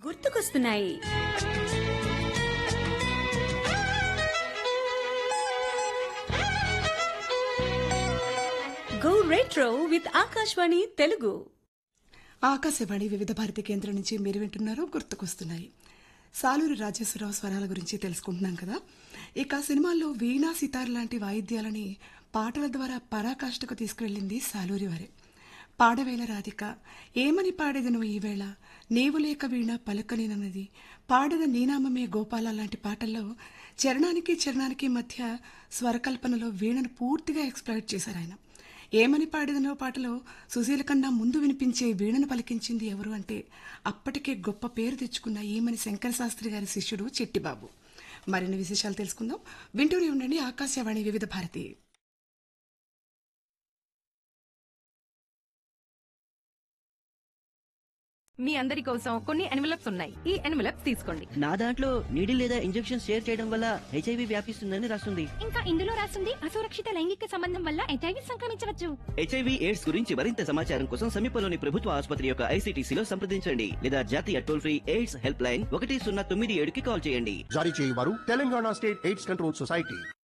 గుర్తుకొస్తున్నాయి go retro with Akashvani Telugu Akashvani Vividh Bharati కేంద్రం నుంచి మీరు వింటున్నారు గుర్తుకొస్తున్నాయి సాలూరి రాజేశ్వరరావు స్వరాల గురించి తెలుసుకుంటున్నాం కదా ఇక సినిమాల్లో వీణా సితార్ లాంటి వాయిద్యాలని పాటల ద్వారా పరాకాష్ఠకు తీసుకువెళ్ళింది సాలూరి వారే పాడవేల రాధిక ఏమని పాడేది నువ్వు ఈవేళ నీవు లేక వీణ పలుకలేనన్నది పాడద నీనామమే గోపాల లాంటి పాటల్లో చరణానికి చరణానికి మధ్య స్వరకల్పనలో వీణను పూర్తిగా ఎక్స్ప్లాయిట్ చేశారు ఆయన ఏమని పాడేదనో పాటలో సుశీల కన్నా ముందు వినిపించే వీణను పలికించింది ఎవరు అంటే అప్పటికే గొప్ప పేరు తెచ్చుకున్న ఈమని శంకర శాస్త్రి గారి శిష్యుడు చెట్టిబాబు మరిన్ని విశేషాలు తెలుసుకుందాం వింటూనే ఉండండి ఆకాశవాణి వివిధ భారతి మీ అందరి కోసం కొన్ని ఎన్వలప్స్ ఉన్నాయి ఈ ఎన్వలప్స్ తీసుకోండి నా దాంట్లో నీడి లేదా ఇంజెక్షన్ షేర్ చేయడం వల్ల హెచ్ఐవి వ్యాపిస్తుందని రాస్తుంది ఇంకా ఇందులో రాస్తుంది అసురక్షిత లైంగిక సంబంధం వల్ల హెచ్ఐవి సంక్రమించవచ్చు హెచ్ఐవి ఎయిడ్స్ గురించి మరింత సమాచారం కోసం సమీపంలోని ప్రభుత్వ ఆసుపత్రి యొక్క ఐసీటీసీలో సంప్రదించండి లేదా జాతీయ toll free AIDS help line ఒకటి సున్నా తొమ్మిది ఏడుకి కాల్ చేయండి జారీ చేయవారు Telangana state AIDS control society